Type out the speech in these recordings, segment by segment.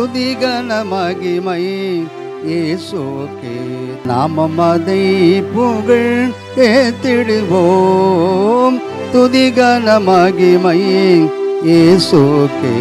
துதிகன மகிமை இயேசுக்கே நாமம் அதை புகழ் ஏத்திடுவோம் துதிகன மகிமை இயேசுக்கே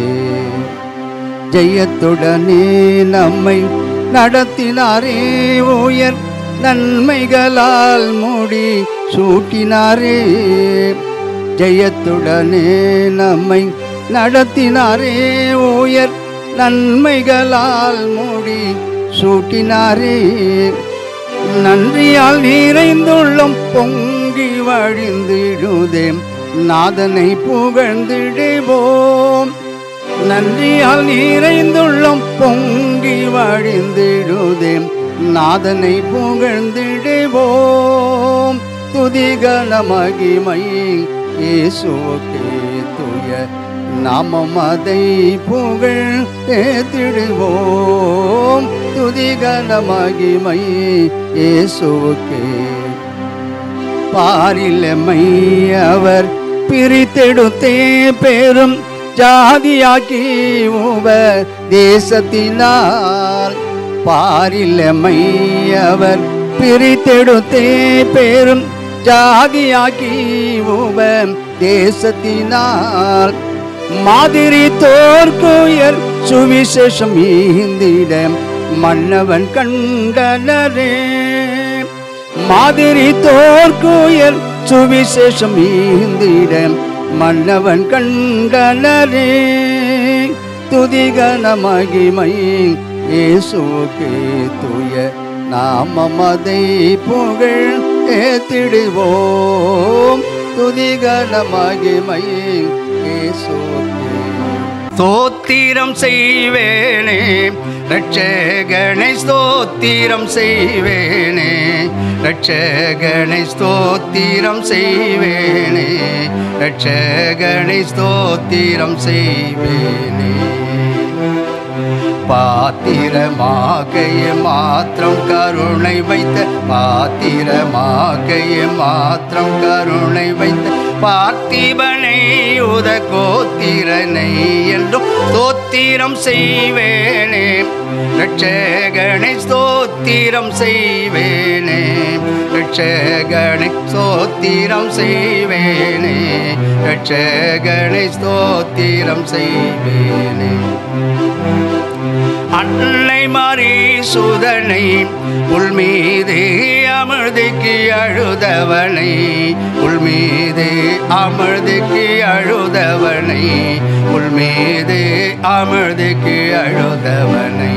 ஜெயத்துடனே நம்மை நடத்தினாரே உயர் நன்மைகளால் மூடி சூட்டினாரே ஜெயத்துடனே நம்மை நடத்தினாரே உயர் நன்மைகளால் மூடி சூட்டினாரே நன்றியால் நிறைந்துள்ளம் பொங்கி வழிந்திடுதே நாதனை புகழ்ந்திடுவோம் நன்றியால் நிறைந்துள்ளம் பொங்கி வழிந்திடுதே நாதனை புகழ்ந்திடுவோம் துதிகன மகிமை இயேசுக்கே துய நாமம் அதை புகழ் ஏத்திடுவோம் துதிகன மகிமை இயேசுக்கே பாரிலமை அவர் பிரித்தெடுத்தே பெரும் ஜாதியாக்கி உப தேசத்தினால் பாரிலமை அவர் பிரித்தெடுத்தே பெரும் ஜாதியாக்கி உப தேசத்தினால் மாதிரி தோற்குயர் சுவிசேஷம் ஈந்திட மன்னவன் கண்டனரே மாதிரி தோற்குயர் சுவிசேஷம் ஈந்திட மன்னவன் கண்டனரே துதிகன மகிமை இயேசுக்கே துய நாமம் அதை புகழ் ஏத்திடுவோம் துதிகன மகிமை இயேசுக்கே ஸ்தோத்திரம் செய்வேனே ரட்சகனை ஸ்தோத்திரம் செய்வேனே ரட்சகனை ஸ்தோத்திரம் செய்வேனே ரட்சகனை ஸ்தோத்திரம் செய்வேனே பாத்திரமாகைய மாத்திரம் கருணை வைத்த பாத்திரமாகைய மாத்திரம் கருணை வைத்த பார்த்திபனை உத கோத்திரனை என்றும் ஸ்தோத்திரம் செய்வேனே ரட்சகனை ஸ்தோத்திரம் செய்வேனே ரட்சகனை ஸ்தோத்திரம் செய்வேனே ரட்சகனை ஸ்தோத்திரம் செய்வேனே அன்னை மாறி சுதனை உள் மீது அமிர்திக்கு அழுதவனை உள் மீது அமிர்திக்கு அழுதவனை உள் மீது அமிர்திக்கு அழுதவனை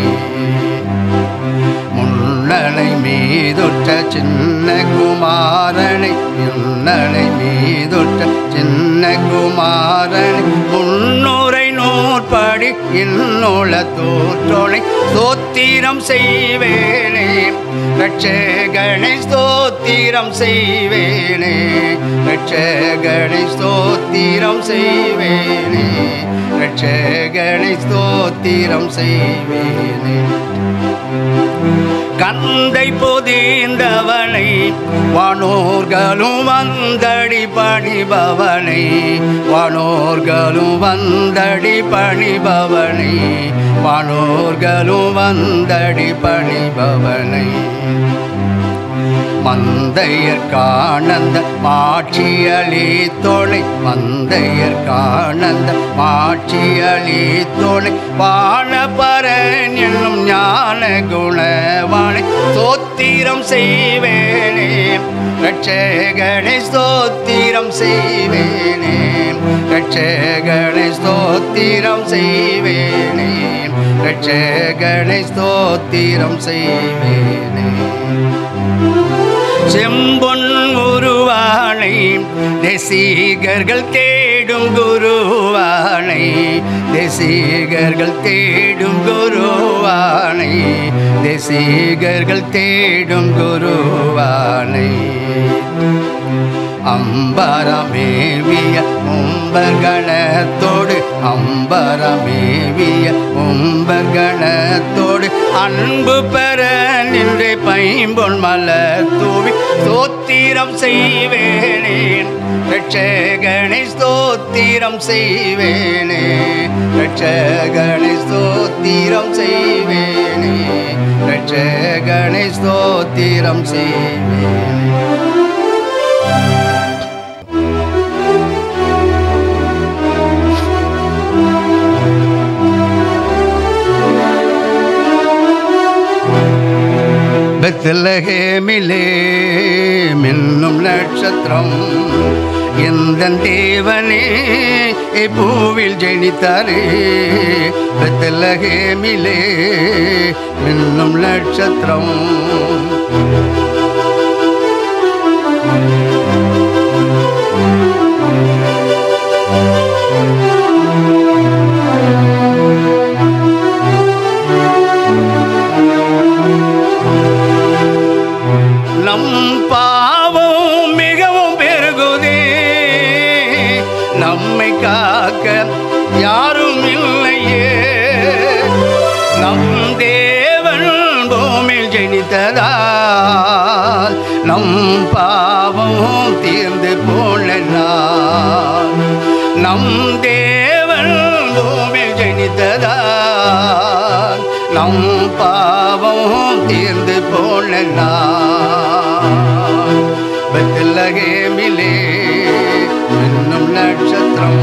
முன்னனை மீதுற்ற சின்ன குமாரனை முன்னனை மீதுற்ற சின்ன குமாரனை முன்னூரை நூற்படி இன்னுள தோற்றோனை ஸ்தோத்திரம் செய்வேனே ரட்சகனை ஸ்தோத்திரம் செய்வேனே ரட்சகனை ஸ்தோத்திரம் செய்வேனே ரட்சகனை ஸ்தோத்திரம் செய்வேனே கந்தை பொதிந்தவனை வானோர்களும் வந்தடி பணிபவனை வானோர்களும் வந்தடி பணிபவனை வானோர்களும் வந்தடி பணிபவனை மந்தையர் காணந்த மாட்சியலி தோணை மந்தையர் காணந்த மாட்சியலி தோணை வானபரன் என்னும் ஞான குணவானை சோத்திரம் செய்வேனே ரட்சகனை ஸ்தோத்திரம் செய்வேனே ரட்சகனை ஸ்தோத்திரம் செய்வேனே ரட்சகனை ஸ்தோத்திரம் செய்வேனே செம்பொன் உருவானை தேசிகர்கள் தேடும் குருவானை தேசிகர்கள் தேடும் குருவானை தேசிகர்கள் தேடும் குருவானை அம்பரமேவிய உம்பர்களத்தோடு அம்பரமேவிய உம்பர்களத்தோடு அன்பு பெற நின்று பைம்பொன் மலர் தூவி சோத்திரம் செய்வேனேன் ரட்சகனை ஸ்தோத்திரம் செய்வேனே ரட்சகனை ஸ்தோத்திரம் செய்வேனே ரட்சகனை ஸ்தோத்திரம் செய்வேனே பெத்லகேமிலே மின்னும் நட்சத்திரம் எந்த தேவனே பூவில் ஜெனித்தாரே பெத்லகேமிலே மின்னும் நட்சத்திரம் நம் பாவம் மிகவும் பெருகுதே நம்மை காக்க யாரும் இல்லையே நம் தேவன் பூமியில் ஜெனித்ததால் நம் பாவம் தீர்ந்து போன நாள். நம் தேவன் பூமியில் ஜெனித்ததால் நம் பாவம் தீர்ந்து போன நாள். பெத்லகேமிலே இன்னும் நட்சத்திரம்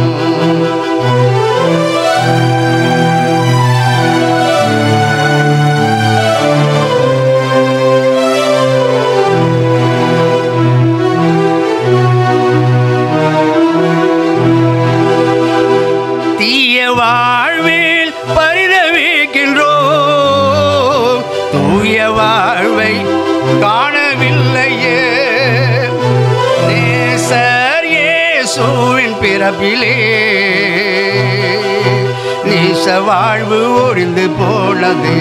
தீய வாழ்வில் பரிதவிக்கின்றோம் தூய வாழ்வை காணவில்லையே நேசர் இயேசுவின் பிறப்பிலே நேச வாழ்வு ஒழிந்து போனது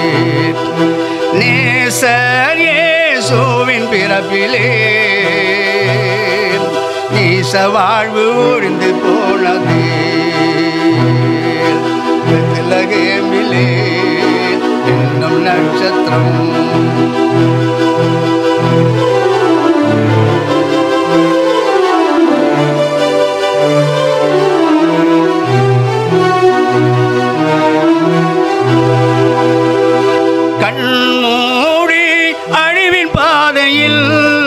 நேசர் இயேசுவின் பிறப்பிலே நீச வாழ்வு ஒழிந்து போனது பெத்லகேமிலே இன்னும் நட்சத்திரம் கண்மூடி அழிவின் பாதையில்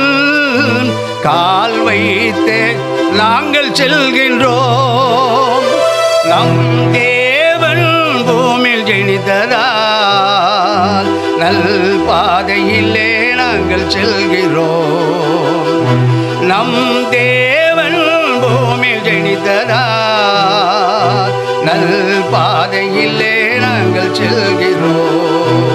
கால் வைத்து நாங்கள் செல்கின்றோம் நம் தேவன் பூமியில் ஜெனித்ததால் நல் பாதையிலே நாங்கள் செல்கிறோம் நம் தேவன் பூமியில் ஜெனித்ததால் நல் பாதையிலே நாங்கள் செல்கிறோம்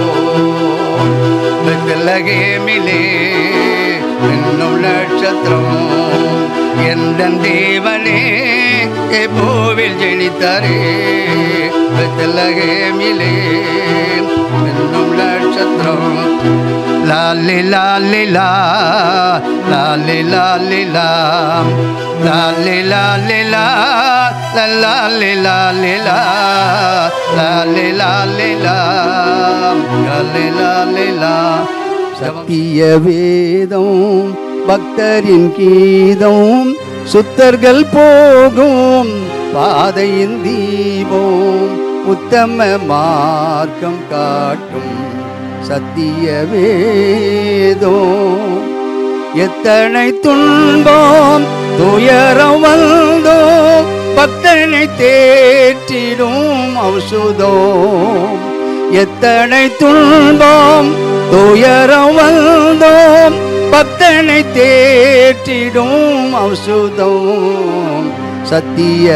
பெத்லகேமிலே இன்னும் நட்சத்திரம் எந்த தேவனே பூவில் ஜெனித்தாரே பெத்லகேமிலே இன்னும் நட்சத்திரம் லாலி லாலி லா லாலி லாலி லா லாலி லாலி லா லாலி லாலி லா லாலி லாலி லா லாலி லாலி லா சத்திய வேதம் பக்தரின் கீதம் சுத்தர்கள் போகும் பாதையின் தீபம் உத்தம மார்க்கம் காட்டும் சத்திய வேதம் எத்தனை துன்பம் துயரம் வந்தோ பக்தனை தேற்றிடும் ஔஷதம் எத்தனை துன்பம் துயரம் வந்தோம் பக்தனை தேற்றிடும் ஔஷதம் சத்திய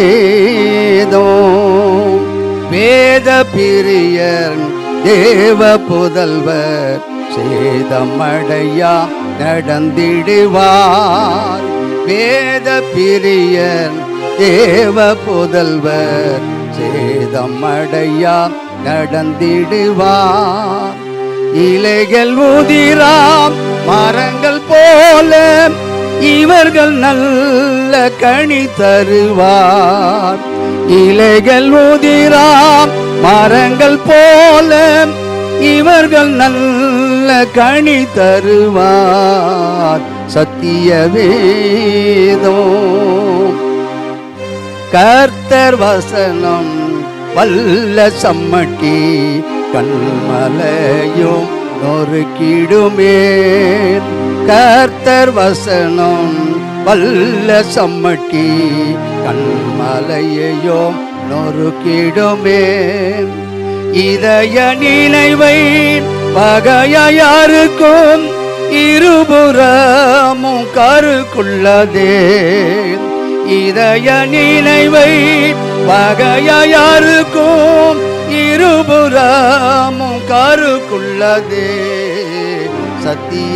வேதம் வேத பிரியர் தேவ புதல்வர் சேதமடையா நடந்திடுவார் வேத பிரியர் தேவ புதல்வர் சேதமடையா நடந்திடுவார் இலைகள் உதிராம் மரங்கள் போல இவர்கள் நல்ல கனி தருவார் இலைகள் உதிராம் மரங்கள் போல இவர்கள் நல்ல கனி தருவார் சத்திய வேதம் கர்த்தர் வசனம் வல்ல சம்மட்டி கண்மலையும் நொறுக்கிடுமே கர்த்தர் வசனம் வல்ல சம்மட்டி கண்மலையையும் நொறுக்கிடுமே இதய நினைவை பகையாருக்கும் இருபுறமும் கருக்குள்ளதே இதய நினைவை பகையாருக்கும் இருபுறமும் கருக்குள்ளதே சத்திய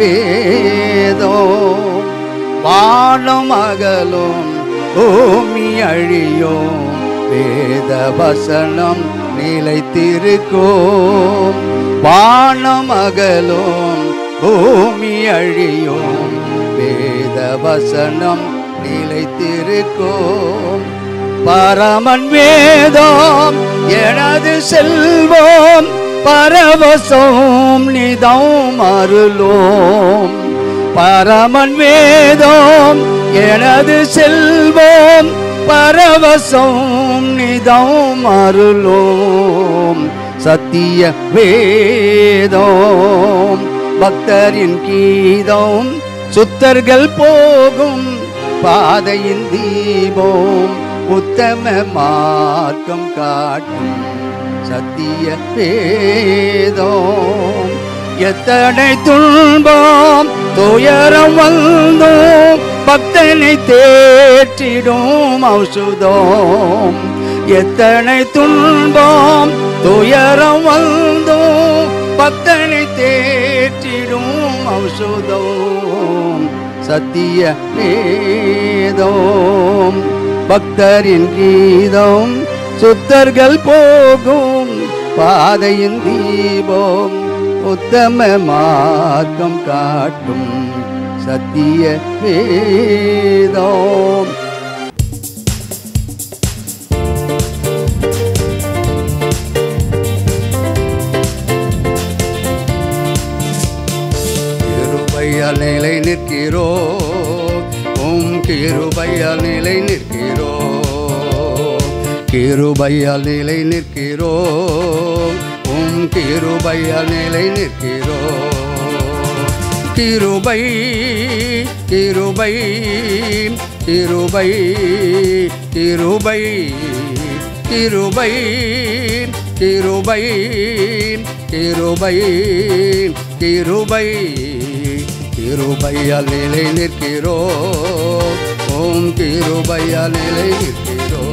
வேதம் வானம் அகலும் பூமி அழியும் வேத வசனம் நிலைத்திருக்கும் வானம் அகலும் பூமி அழியும் வேத வசனம் நிலைத்திருக்கும் பரமன் வேதம் எனது செல்வம் பரவசம் நிதம் அருளோம் பரமன் வேதம் எனது செல்வம் பரவசம் நிதம் அருளோம் சத்திய வேதம் பக்தரின் கீதம் சுத்தர்கள் போகும் பாதையின் தீபம் உத்தம மார்க்கம் காட்டும் சத்திய வேதம் எத்தனை துன்பம் துயரம் வந்தோம் பக்தனை தேற்றிடும் ஔஷதம் எத்தனை துன்பம் துயரம் வந்தோம் பக்தனை தேற்றிடும் ஔஷதம் சத்திய வேதம் பக்தரின் கீதம் சுத்தர்கள் போகும் பாதையின் தீபம் உத்தம மார்க்கம் காட்டும் சத்திய வேதம் கிருபையால் நிலை நிற்கிறோ உம் கிருபையால் நிலை நிற்கிறோ கிருபையால் நிலை நிற்கிறோ உம் கிருபையால் நிலை நிற்கிறோ கிருபை கிருபை கிருபை கிருபை கிருபை கிருபை கிருபை கிருபை கிருபையால் நிலை நிற்கிறோ ஓம் கிருபையால் நிலை நிற்கிறோ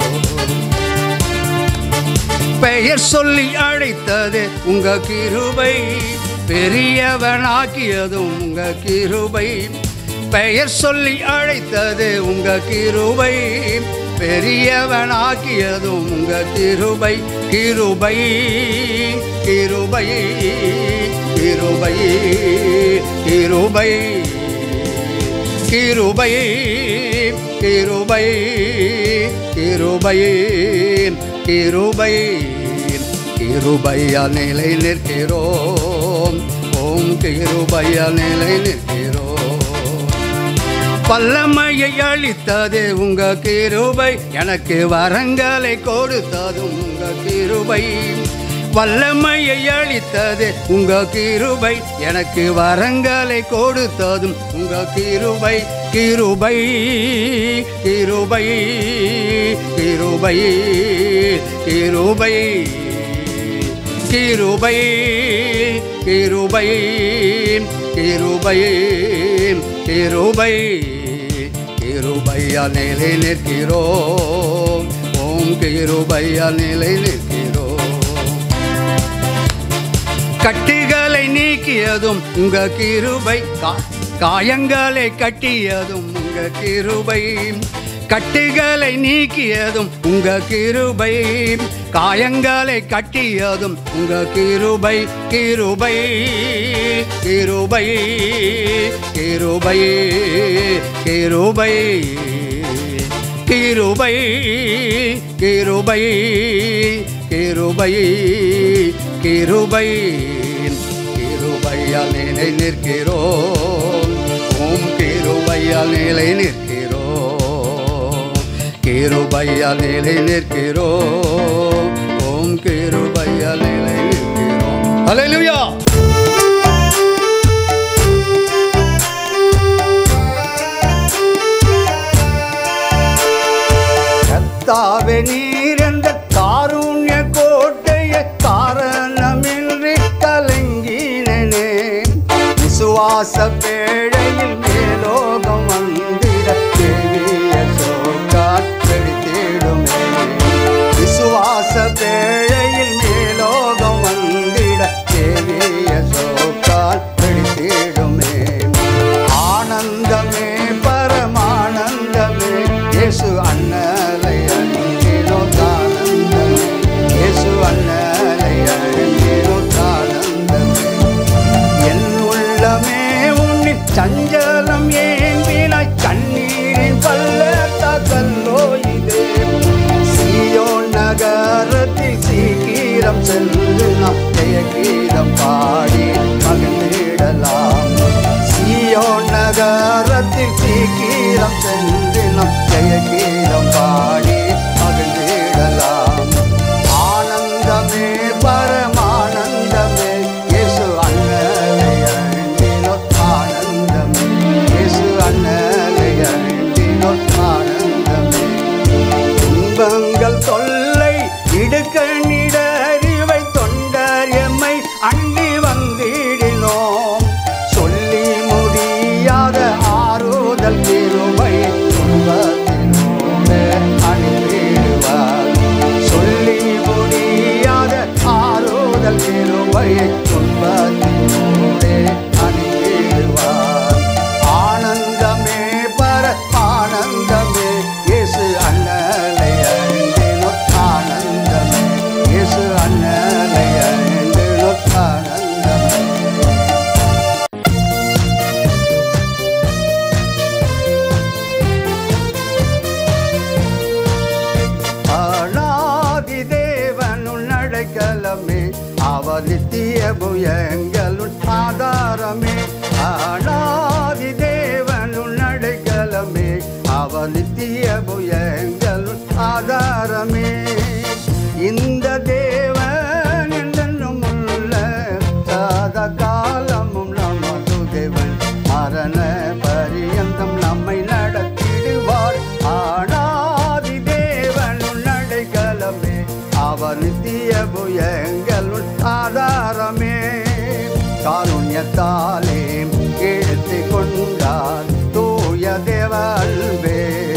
பெயர் சொல்லி அழைத்தது உங்க கிருபை பெரியவனாக்கியதும் உங்க கிருபை பெயர் சொல்லி அழைத்தது உங்க கிருபை பெரியவனாக்கியதும் உங்க கிருபை கிருபை கிருபை கிருபை கிருபை கிருபை கிருபை கிருபை கிருபை கிருபையா நிலை நிற்கிறோம் ஓம் கிருபையா நிலை நிற்கிறோம் பல்லமையை அளித்தது உங்க கிருபை எனக்கு வரங்களை கொடுத்ததும் உங்க கிருபை வல்லமையை அளித்தது உங்க கிருபை எனக்கு வரங்களை கொடுத்ததும் உங்க கிருபை கிருபை கிருபை கிருபை கிருபை கிருபை கிருபை கிருபை கிருபை கிருபையா நிலை நிற்கிறோம் ஓம் கிருபையா நிலை நிற்கிறோம் கட்டுகளை நீக்கியதும் உங்க கிருபை கா- காயங்களை கட்டியதும் உங்க கிருபை கட்டுகளை நீக்கியதும் உங்க கிருபை காயங்களை கட்டியதும் உங்க கிருபை கிருபை கிருபை கிருபை கிருபை கிருபை கிருபை கிருபை கிருபை கிருபையால் நிலை நிற்கிறோம் உம் கிருபையால் நிலை நிற்கிறோம் கிருபையால் நிலை நிற்கிறோம் உம் கிருபையால் நிலை நிற்கிறோம் ஹalleluya கத்தாவே நீர் என்ற காருண்ய கோட்டையை காரணமின்றி கலங்கினே விசுவாச பேழையில் மேலோகம் வந்திட தேவிய சோக்கால் வெடித்திடுமே விசுவாச பேழையில் மேலோகம் வந்திட தேவிய சோக்கால் வெடித்திடுமே ஆனந்தமே பரமானந்தமே இயேசு அண்ணலை அன்பினோ தானந்தமே இயேசு அண்ணலை அன்பினோ தானந்தமே என் உள்ளமே உன்னின் சஞ்சலம் ஏந்தினாய் கண்ணீரின் பள்ளத்தல்லோ இதே சீயோ நகரத்தில் சீக்கிரம் சென்று நாம் ஜெய கீதம் பாடி மகிழ்ந்திடலாம் சீயோ நகரத்தில் சீக்கிரம் சென்று நாம் ஜெய கீதம் பாடி மகிழ்ந்திடலாம் ஆனந்தமே பரமானந்தமே இயேசு அண்ணலை அண்டினோ ஆனந்தமே இயேசு அண்ணலை அண்டினோ ஆனந்தமே துன்பங்கள் தொல்லை இடுக்கணிடறிவை தொண்டர் எம்மை அண்டி வந்திடினோம் சொல்லி முடியாத ஆறுதல் திருவை துன்பத்தினோடு அணிந்திடுவார் சொல்லி முடியாத ஆறுதல் திருவை துன்பத்தினோடு அணிந்திடுவார் ஆனந்தமே பர ஆனந்தமே இயேசு அண்ணலை அழிந்தினோ ஆனந்தமே இயேசு அண்ணலை அழிந்தினோ ஆனந்தமே ஆளாதி தேவனுள் நடைக்கலமே அவர் நித்திய புயங்களுள் ஆதாரமே ஆளாதி தேவனுள் நடைக்கலமே அவர் நித்திய புயங்களுள் ஆதாரமே இந்த தேவன் என்றென்றும் உள்ள சாத காலமும் நமது தேவன் மரண பரியந்தம் நம்மை நடத்திடுவார் ஆனாதி தேவனுள் நடைக்கலமே அவர் நித்திய புயங்களுள் ஆதாரமே காருண்யத்தாலே இழுத்து கொண்டார் தூய தேவல்வே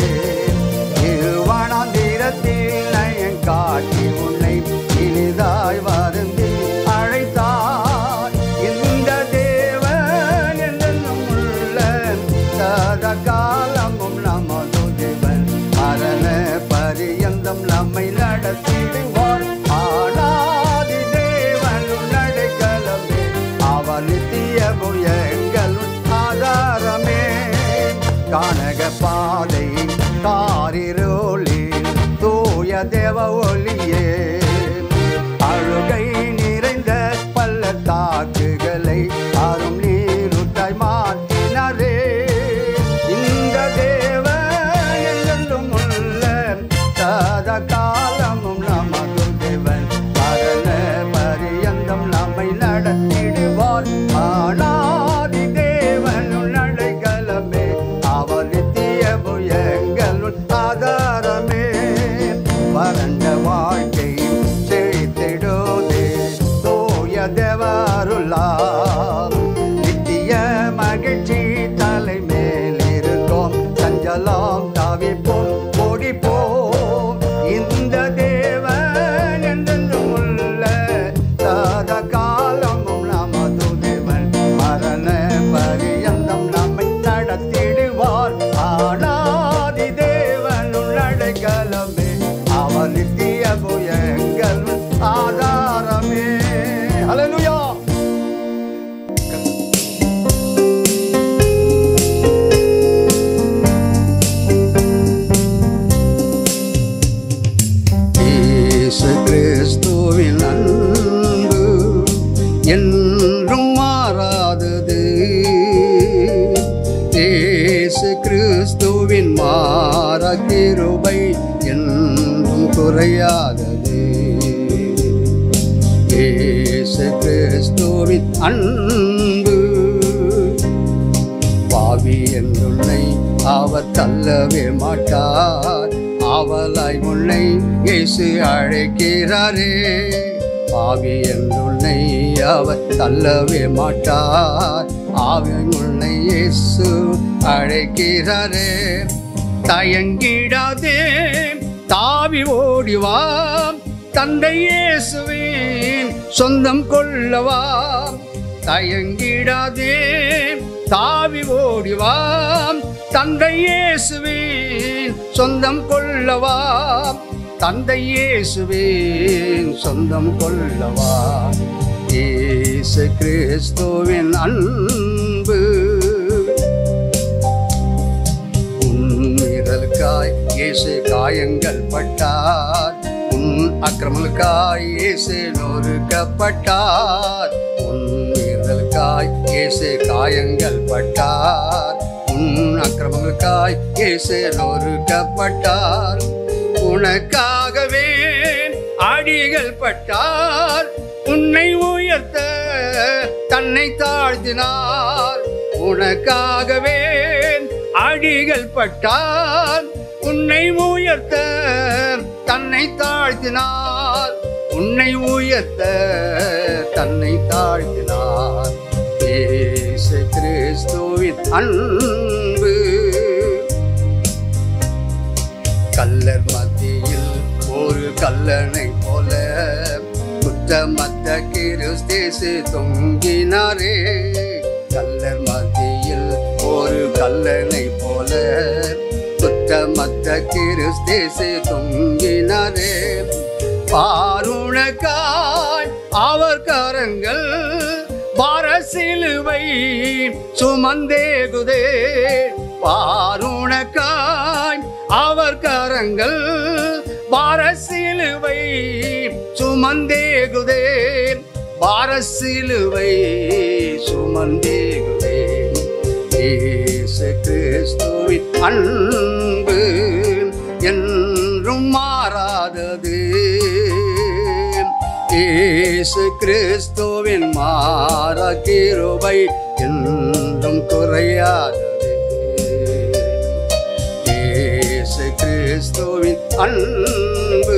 திருவனாந்திரத்தில் நயன் காட்டி உன்னை இனிதாய் வருந்தி அழைத்தார் இந்த தேவன் என்றென்றும் உள்ள சத காலமும் நமது தேவன் மரண பரியந்தம் நம்மை நடத்திடுவார் ஆனாதி தேவனும் நடைக்கலமே அவர் நித்திய புயங்களும் ஆதாரமே கானக பாதை காரிரோலில் தூய தேவ ஒளியே அழுகை நிறைந்த பள்ளத்தாக்குகளை அரும் நீருட்டாய் மாற்றினரே இந்த தேவன் என்றென்றும் உள்ள சத காலமும் நமது தேவன் மரண பரியந்தம் நம்மை நடத்திடுவார் ஆனாதி தேவனுள் நடைக்கலமே அவர் நித்திய புயங்களுள் ஆதாரமே வறண்ட வாழ்க்கை செழித்திடுதே தூய தேவருளா நித்திய மகிழ்ச்சி தலை மேல் இருக்கும் சஞ்சலம் தவிப்போம் ஓடிப்போம் இந்த தேவன் என்றென்றும் உள்ள சத காலமும் நமது தேவன் மரண பரியந்தம் நம்மை நடத்திடுவார் ஆனாதி தேவனுள் அடைக்கலமே அவர் நித்திய புயங்கள் ஆதாரமே ஹalleluya இயேசு கிறிஸ்துவின் அன்பு என்றும் மாறாதது இயேசு கிறிஸ்துவின் மாற கிருபை என்றும் குறையாதது இயேசு கிறிஸ்துவின் அன்பு பாவி என்றுன்னை அவர் தள்ளவே மாட்டார் அவளாய் உன்னை இயேசு அழைக்கிறாரே பாவி என்றுன்னை அவர் தள்ளவே மாட்டார் ஆவி உன்னை இயேசு அழைக்கிறாரே தயங்கிடாதே தாவி ஓடிவா தந்தை இயேசுவின் சொந்தம் கொள்ளவா தயங்கிடாதே தாவி ஓடிவா தந்தை இயேசுவின் சொந்தம் கொள்ளவா தந்தை இயேசுவின் சொந்தம் கொள்ளவா இயேசு கிறிஸ்துவின் அன்பு உன்னிதழுக்காய் இயேசு காயங்கள் பட்டார் உன் அக்கிரமலுக்காய் இயேசு நொறுக்கப்பட்டார் உன்னிதழுக்காய் இயேசு காயங்கள் பட்டார் உன் அக்கிரமங்களுக்காய் இயேசு நொறுக்கப்பட்டார் உனக்காகவே அடிகள் பட்டார் உன்னை உயர்த்த தன்னை தாழ்த்தினார் உனக்காகவே அடிகள் பட்டார் உன்னை உயர்த்த தன்னை தாழ்த்தினார் உன்னை உயர்த்த தன்னை தாழ்த்தினார் இயேசு கிறிஸ்துவின் அன்பு கல்லர் மத்தியில் ஒரு கல்லனை போல குற்றமத்த கிறிஸ்தேசு தொங்கினாரே கல்லர் மத்தியில் ஒரு கல்லனை போல குற்றமத்த கிறிஸ்தேசு தொங்கினாரே பாருணக்காய் அவர் கரங்கள் பார சிலுவை சுமந்தேகுதே பாருணக்காய் அவர் கரங்கள் பார சிலுவை சுமந்தேகுதே பார சிலுவை சுமந்தேகுதே இயேசு கிறிஸ்துவின் அன்பு என்றும் மாறாதது இயேசு கிறிஸ்துவின் மாற கிருபை என்றும் குறையாதது இயேசு கிறிஸ்துவின் அன்பு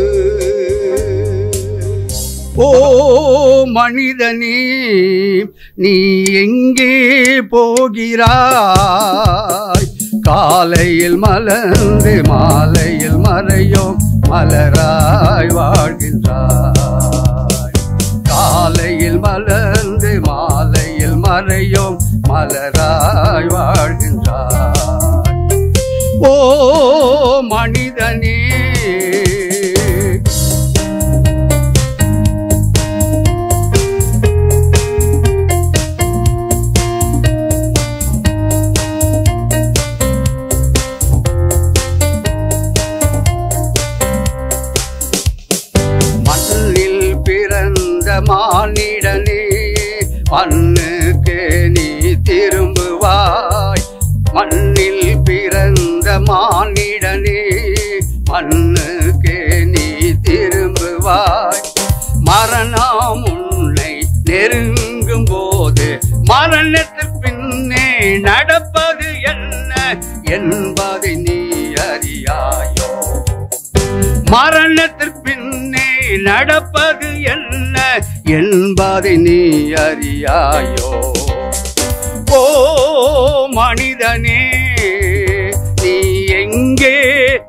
ஓ மனிதனே நீ எங்கே போகிறாய் காலையில் மலர்ந்து மாலையில் மறையும் மலராய் வாழ்கின்றாய் காலையில் மலர்ந்து மாலையில் மறையும் மலராய் வாழ்கின்றாய் ஓ மனிதனே மண்ணில் பிறந்த மானிடனே மண்ணுக்கு நீ திரும்புவாய் மண்ணில் பிறந்த மானிடனே மண்ணுக்கு நீ திரும்புவாய் மரணம் உன்னை நெருங்கும் போது மரணத்திற்கு பின்னே நடப்பது என்ன என்பதை நீ அறியாயோ மரணத்திற்கு பின்னே நடப்பது என்ன என்பதை நீ அறியாயோ ஓ மனிதனே நீ எங்கே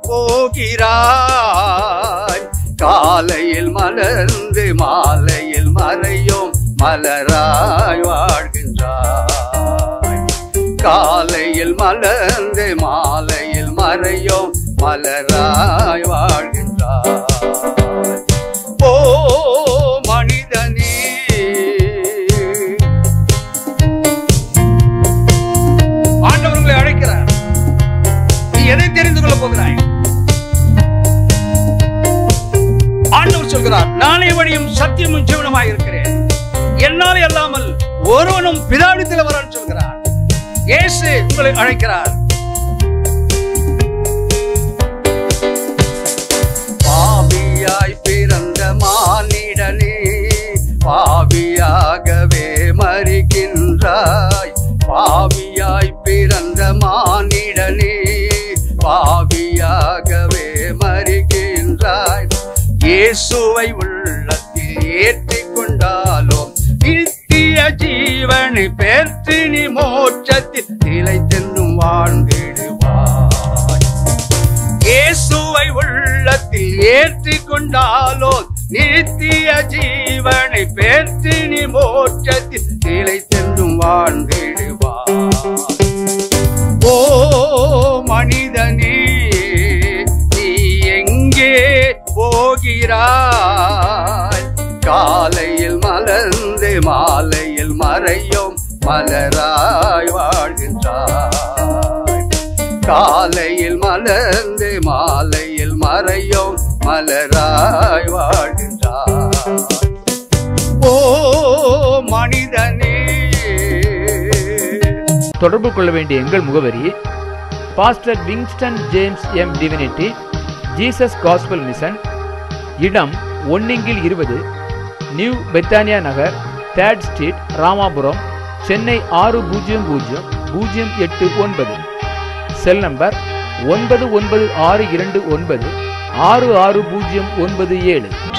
போகிறாய் காலையில் மலர்ந்து மாலையில் மறையும் மலராய் வாழ்கின்றாய் காலையில் மலர்ந்து மாலையில் மறையும் மலராய் வாழ்கின்றாய் ஓ மனிதனே ஆண்டவர் உங்களை அழைக்கிறார் நீ எதை தெரிந்து கொள்ள போகிறாய் ஆண்டவர் சொல்கிறார் நானே வழியும் சத்தியமும் ஜீவனமாய் இருக்கிறேன் என்னால் அல்லாமல் ஒருவனும் பிதாவிடத்தில் வரான்னு சொல்கிறார் இயேசு உங்களை அழைக்கிறார் பாவியாய் பிறந்த மானிடனே பாவியாகவே மறிக்கின்றாய் பாவியாய் பிறந்த மானிடனே பாவியாகவே மறிக்கின்றாய் இயேசுவை உள்ளத்தில் ஏற்றிக் கொண்டாலும் நித்திய ஜீவனை பெற்று நீ மோட்சத்தில் நிலைத்தென்னும் வாழ்ந்திடுவாய் இயேசுவை உள்ளத்தில் ஏற்றிக் கொண்டாலோ நித்திய ஜீவனை பெற்று நீ மோட்சத்தில் நிலைத்தென்றும் வாழ்ந்திடுவார் ஓ மனிதனே நீ எங்கே போகிறாய் காலையில் மலர்ந்து மாலையில் மறையும் மலராய் வாழ்கின்றாய் காலையில் மலர்ந்து மாலையில் மறையும் மலராய் வாழ்கின்றாய் ஓ மனிதனே தொடர்பு கொள்ள வேண்டிய எங்கள் முகவரி pastor Wingston James M divinity Jesus gospel mission இடம் ஒன்னிங்கில் இருபது new Bethania Nagar third street Ramapuram Chennai ஆறு பூஜ்ஜியம் பூஜ்ஜியம் பூஜ்ஜியம் எட்டு ஒன்பது செல் நம்பர் ஒன்பது ஒன்பது ஆறு இரண்டு ஒன்பது ஆறு ஆறு பூஜ்ஜியம் ஒன்பது ஏழு